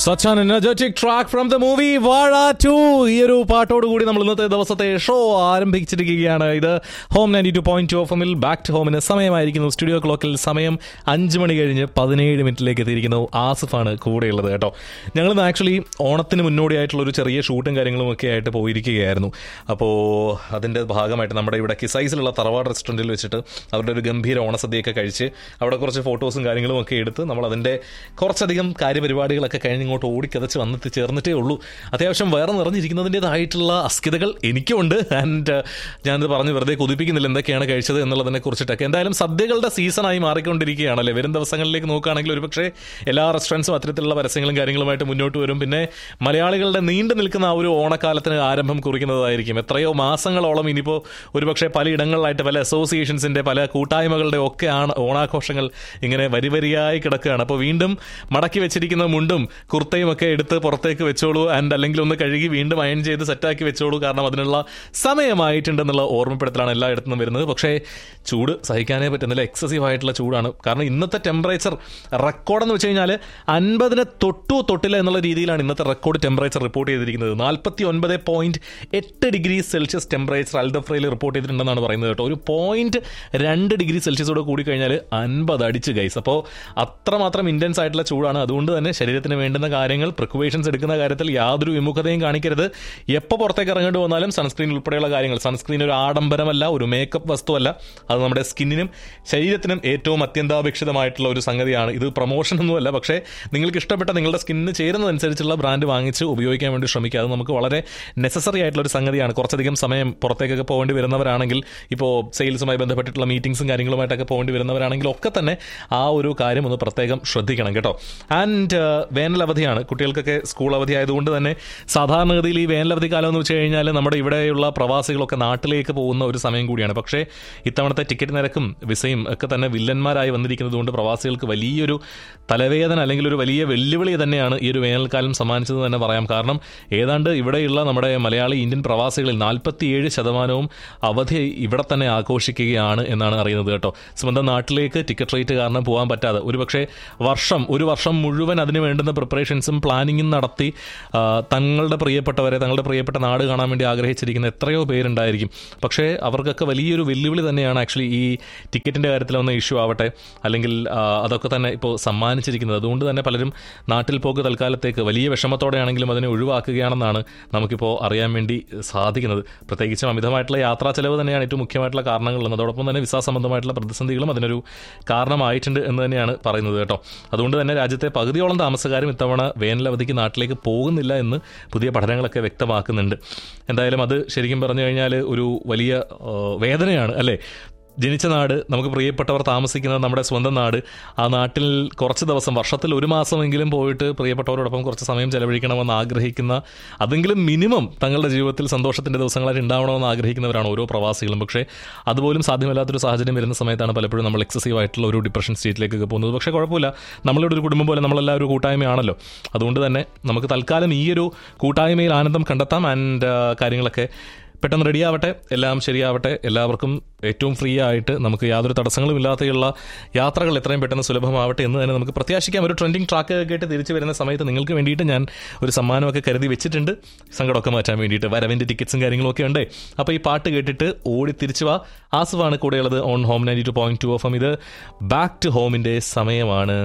Such an energetic track from the movie Vaazha two ഈ ഒരു പാട്ടോട് കൂടി നമ്മൾ ഇന്നത്തെ ദിവസത്തെ ഷോ ആരംഭിച്ചിരിക്കുകയാണ് ഇത് home ninety two point two F എമ്മിൽ ബാക്ക് ടു ഹോമിന് സമയമായിരിക്കുന്നു സ്റ്റുഡിയോ ക്ലോക്കിൽ സമയം അഞ്ച് മണി കഴിഞ്ഞ് പതിനേഴ് മിനിറ്റിലേക്ക് എത്തിയിരിക്കുന്നു ആസിഫാണ് കൂടെയുള്ളത് കേട്ടോ ഞങ്ങൾ ആക്ച്വലി ഓണത്തിന് മുന്നോടിയായിട്ടുള്ള ഒരു ചെറിയ ഷൂട്ടും കാര്യങ്ങളും ഒക്കെ ആയിട്ട് പോയിരിക്കുകയായിരുന്നു അപ്പോൾ അതിൻ്റെ ഭാഗമായിട്ട് നമ്മുടെ ഇവിടെ കിസൈസിലുള്ള തറവാട് റെസ്റ്റോറൻറ്റിൽ വെച്ചിട്ട് അവരുടെ ഒരു ഗംഭീര ഓണസദ്യയൊക്കെ കഴിച്ച് അവിടെ കുറച്ച് ഫോട്ടോസും കാര്യങ്ങളും ഒക്കെ എടുത്ത് നമ്മൾ അതിൻ്റെ കുറച്ചധികം കാര്യപരിപാടികളൊക്കെ കഴിഞ്ഞ് ഇങ്ങോട്ട് ഓടിക്കതച്ച് വന്നിട്ട് ചേർന്നിട്ടേ ഉള്ളൂ അത്യാവശ്യം വേറെ നിറഞ്ഞിരിക്കുന്നതിൻ്റെതായിട്ടുള്ള അസ്കിതകൾ എനിക്കുണ്ട് ആൻഡ് ഞാനത് പറഞ്ഞ് വെറുതെ കൊതിപ്പിക്കുന്നില്ല എന്തൊക്കെയാണ് കഴിച്ചത് എന്നുള്ളതിനെ കുറിച്ചിട്ടൊക്കെ എന്തായാലും സദ്യകളുടെ സീസണായി മാറിക്കൊണ്ടിരിക്കുകയാണല്ലേ വരും ദിവസങ്ങളിലേക്ക് നോക്കുകയാണെങ്കിൽ ഒരുപക്ഷെ എല്ലാ റെസ്റ്റോറൻറ്റ്സും അത്തരത്തിലുള്ള പരസ്യങ്ങളും കാര്യങ്ങളുമായിട്ട് മുന്നോട്ട് വരും പിന്നെ മലയാളികളുടെ നീണ്ടു നിൽക്കുന്ന ആ ഒരു ഓണക്കാലത്തിന് ആരംഭം കുറിക്കുന്നതായിരിക്കും എത്രയോ മാസങ്ങളോളം ഇനിയിപ്പോൾ ഒരുപക്ഷെ പലയിടങ്ങളിലായിട്ട് പല അസോസിയേഷൻസിൻ്റെ പല കൂട്ടായ്മകളുടെ ഒക്കെ ആണ് ഓണാഘോഷങ്ങൾ ഇങ്ങനെ വരി വരിയായി കിടക്കുകയാണ് അപ്പോൾ വീണ്ടും മടക്കി വെച്ചിരിക്കുന്ന മുണ്ടും കുർത്തയും ഒക്കെ എടുത്ത് പുറത്തേക്ക് വെച്ചോളൂ ആൻഡ് അല്ലെങ്കിൽ ഒന്ന് കഴുകി വീണ്ടും അയൺ ചെയ്ത് സെറ്റാക്കി വെച്ചോളൂ കാരണം അതിനുള്ള സമയമായിട്ടുണ്ടെന്നുള്ള ഓർമ്മപ്പെടുത്തലാണ് എല്ലായിടത്തും നിന്നും വരുന്നത് പക്ഷേ ചൂട് സഹിക്കാനേ പറ്റുന്നില്ല എക്സസീവ് ആയിട്ടുള്ള ചൂടാണ് കാരണം ഇന്നത്തെ ടെമ്പറേച്ചർ റെക്കോർഡെന്ന് വെച്ച് കഴിഞ്ഞാൽ അൻപതിന് തൊട്ടു തൊട്ടില്ല എന്നുള്ള രീതിയിലാണ് ഇന്നത്തെ റെക്കോർഡ് ടെമ്പറേച്ചർ റിപ്പോർട്ട് ചെയ്തിരിക്കുന്നത് നാൽപ്പത്തി ഒൻപത് പോയിന്റ് എട്ട് ഡിഗ്രി സെൽഷ്യസ് ടെമ്പറേച്ചർ അൽദഫ്രയിൽ റിപ്പോർട്ട് ചെയ്തിട്ടുണ്ടെന്നാണ് പറയുന്നത് കേട്ടോ ഒരു പോയിന്റ് രണ്ട് ഡിഗ്രി സെൽഷ്യസോട് കൂടി കഴിഞ്ഞാൽ അൻപത് അടിച്ച് ഗൈസ് അപ്പോൾ അത്രമാത്രം ഇൻറ്റൻസ് ആയിട്ടുള്ള ചൂടാണ് അതുകൊണ്ട് തന്നെ ശരീരത്തിന് വേണ്ടുന്ന കാര്യങ്ങൾ പ്രിക്കോവേഷൻസ് എടുക്കുന്ന കാര്യത്തിൽ യാതൊരു വിമുഖതയും കാണിക്കരുത് എപ്പോൾ പുറത്തേക്ക് ഇറങ്ങേണ്ടി വന്നാലും സൺസ്ക്രീൻ ഉൾപ്പെടെയുള്ള കാര്യങ്ങൾ സൺസ്ക്രീൻ ഒരു ആഡംബരമല്ല ഒരു മേക്കപ്പ് വസ്തുവല്ല അത് നമ്മുടെ സ്കിന്നിനും ശരീരത്തിനും ഏറ്റവും അത്യന്താപേക്ഷിതമായിട്ടുള്ള ഒരു സംഗതിയാണ് ഇത് പ്രൊമോഷൻ ഒന്നുമല്ല പക്ഷേ നിങ്ങൾക്ക് ഇഷ്ടപ്പെട്ട നിങ്ങളുടെ സ്കിന്നിന് ചേരുന്നതനുസരിച്ചുള്ള ബ്രാൻഡ് വാങ്ങിച്ച് ഉപയോഗിക്കാൻ വേണ്ടി ശ്രമിക്കുക അത് നമുക്ക് വളരെ നെസസറി ആയിട്ടുള്ള ഒരു സംഗതിയാണ് കുറച്ചധികം സമയം പുറത്തേക്കൊക്കെ പോകേണ്ടി വരുന്നവരാണെങ്കിൽ ഇപ്പോൾ സെയിൽസുമായി ബന്ധപ്പെട്ടിട്ടുള്ള മീറ്റിംഗ്സും കാര്യങ്ങളുമായിട്ടൊക്കെ പോകേണ്ടി വരുന്നവരാണെങ്കിൽ ഒക്കെ തന്നെ ആ ഒരു കാര്യം ഒന്ന് പ്രത്യേകം ശ്രദ്ധിക്കണം കേട്ടോ ആൻഡ് വേനൽ അവധിയാണ് കുട്ടികൾക്കൊക്കെ സ്കൂൾ അവധി ആയതുകൊണ്ട് തന്നെ സാധാരണഗതിയിൽ ഈ വേനൽ അവധി കാലം എന്ന് വെച്ച് കഴിഞ്ഞാൽ നമ്മുടെ ഇവിടെയുള്ള പ്രവാസികളൊക്കെ നാട്ടിലേക്ക് പോകുന്ന ഒരു സമയം കൂടിയാണ് പക്ഷേ ഇത്തവണത്തെ ടിക്കറ്റ് നിരക്കും വിസയും ഒക്കെ തന്നെ വില്ലന്മാരായി വന്നിരിക്കുന്നത് കൊണ്ട് പ്രവാസികൾക്ക് വലിയൊരു തലവേദന അല്ലെങ്കിൽ ഒരു വലിയ വെല്ലുവിളി തന്നെയാണ് ഈ ഒരു വേനൽക്കാലം സമ്മാനിച്ചത് തന്നെ പറയാം കാരണം ഏതാണ്ട് ഇവിടെയുള്ള നമ്മുടെ മലയാളി ഇന്ത്യൻ പ്രവാസികളിൽ നാൽപ്പത്തിയേഴ് ശതമാനവും അവധി ഇവിടെ തന്നെ ആഘോഷിക്കുകയാണ് എന്നാണ് അറിയുന്നത് കേട്ടോ സ്വന്തം നാട്ടിലേക്ക് ടിക്കറ്റ് റേറ്റ് കാരണം പോകാൻ പറ്റാതെ ഒരുപക്ഷെ വർഷം ഒരു വർഷം മുഴുവൻ അതിന് വേണ്ടുന്ന പ്രിപ്പറേഷൻസും പ്ലാനിങ്ങും നടത്തി ആ, തങ്ങളുടെ പ്രിയപ്പെട്ടവരെ തങ്ങളുടെ പ്രിയപ്പെട്ട നാട് കാണാൻ വേണ്ടി ആഗ്രഹിച്ചിരിക്കുന്ന എത്രയോ പേരുണ്ടായിരിക്കും പക്ഷേ അവർക്കൊക്കെ വലിയൊരു വെല്ലുവിളി തന്നെയാണ് ആക്ച്വലി ഈ ടിക്കറ്റിൻ്റെ കാര്യത്തിൽ വന്ന ഇഷ്യൂ ആവട്ടെ അല്ലെങ്കിൽ ആ, അതൊക്കെ തന്നെ ഇപ്പോൾ സമ്മാനിച്ചിരിക്കുന്നത് അതുകൊണ്ട് തന്നെ പലരും നാട്ടിൽ പോക്ക് തൽക്കാലത്തേക്ക് വലിയ വിഷമത്തോടെയാണെങ്കിലും അതിനെ ഒഴിവാക്കുകയാണെന്നാണ് നമുക്കിപ്പോൾ അറിയാൻ വേണ്ടി സാധിക്കുന്നത് പ്രത്യേകിച്ചും അമിതമായിട്ടുള്ള യാത്രാ ചെലവ് തന്നെയാണ് ഏറ്റവും മുഖ്യമായിട്ടുള്ള കാരണങ്ങളുള്ളത് അതോടൊപ്പം തന്നെ വിസ സംബന്ധമായിട്ടുള്ള പ്രതിസന്ധികളും അതിനൊരു കാരണമായിട്ടുണ്ട് എന്ന് തന്നെയാണ് പറയുന്നത് കേട്ടോ അതുകൊണ്ട് തന്നെ രാജ്യത്തെ പകുതിയോളം താമസക്കാരും ഇത്തവണ വേനലവധിക്ക് നാട്ടിലേക്ക് പോകുന്നില്ല എന്ന് പുതിയ പഠനങ്ങളൊക്കെ വ്യക്തമാക്കുന്നുണ്ട് എന്തായാലും അത് ശരിക്കും പറഞ്ഞു കഴിഞ്ഞാൽ ഒരു വലിയ ആ, വേദനയാണ് അല്ലേ ജനിച്ച നാട് നമുക്ക് പ്രിയപ്പെട്ടവർ താമസിക്കുന്ന നമ്മുടെ സ്വന്തം നാട് ആ നാട്ടിൽ കുറച്ച് ദിവസം വർഷത്തിൽ ഒരു മാസമെങ്കിലും പോയിട്ട് പ്രിയപ്പെട്ടവരോടൊപ്പം കുറച്ച് സമയം ചെലവഴിക്കണമെന്ന് ആഗ്രഹിക്കുന്ന അതെങ്കിലും മിനിമം തങ്ങളുടെ ജീവിതത്തിൽ സന്തോഷത്തിൻ്റെ ദിവസങ്ങളായിട്ട് ഉണ്ടാവണമെന്ന് ആഗ്രഹിക്കുന്നവരാണ് ഓരോ പ്രവാസികളും പക്ഷേ അതുപോലും സാധ്യമല്ലാത്തൊരു സാഹചര്യം വരുന്ന സമയത്താണ് പലപ്പോഴും നമ്മൾ എക്സസീവ് ആയിട്ടുള്ള ഒരു ഡിപ്രഷൻ സ്റ്റേറ്റിലേക്കൊക്കെ പോകുന്നത് പക്ഷേ കുഴപ്പമില്ല നമ്മളുടെ ഒരു കുടുംബം പോലെ നമ്മളെല്ലാം ഒരു കൂട്ടായ്മയാണല്ലോ അതുകൊണ്ട് തന്നെ നമുക്ക് തൽക്കാലം ഈ ഒരു കൂട്ടായ്മയിൽ ആനന്ദം കണ്ടെത്താം ആൻഡ് കാര്യങ്ങളൊക്കെ പെട്ടെന്ന് റെഡിയാവട്ടെ എല്ലാം ശരിയാവട്ടെ എല്ലാവർക്കും ഏറ്റവും ഫ്രീ ആയിട്ട് നമുക്ക് യാതൊരു തടസ്സങ്ങളും ഇല്ലാതെയുള്ള യാത്രകൾ എത്രയും പെട്ടെന്ന് സുലഭമാവട്ടെ എന്ന് തന്നെ നമുക്ക് പ്രത്യാശിക്കാം ഒരു ട്രെൻഡിങ് ട്രാക്ക് കേട്ട് തിരിച്ചു വരുന്ന സമയത്ത് നിങ്ങൾക്ക് വേണ്ടിയിട്ട് ഞാൻ ഒരു സമ്മാനമൊക്കെ കരുതി വെച്ചിട്ടുണ്ട് സങ്കടമൊക്കെ മാറ്റാൻ വേണ്ടിയിട്ട് വരവിൻ്റെ ടിക്കറ്റ്സും കാര്യങ്ങളൊക്കെ ഉണ്ട് അപ്പോൾ ഈ പാട്ട് കേട്ടിട്ട് ഓടി തിരിച്ചു വാ ആസുവാണ് കൂടെയുള്ളത് on home ninety two point two F M ഇത് ബാക്ക് ടു ഹോമിൻ്റെ സമയമാണ്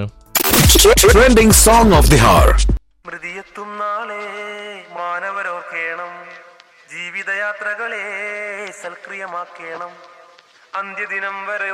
Trending song of the hour. മൃതിയെത്തും നാളെ മാനവരോർക്കേണം ജീവിതയാത്രകളെ സൽക്രിയമാക്കേണം അന്ത്യദിനം വരെ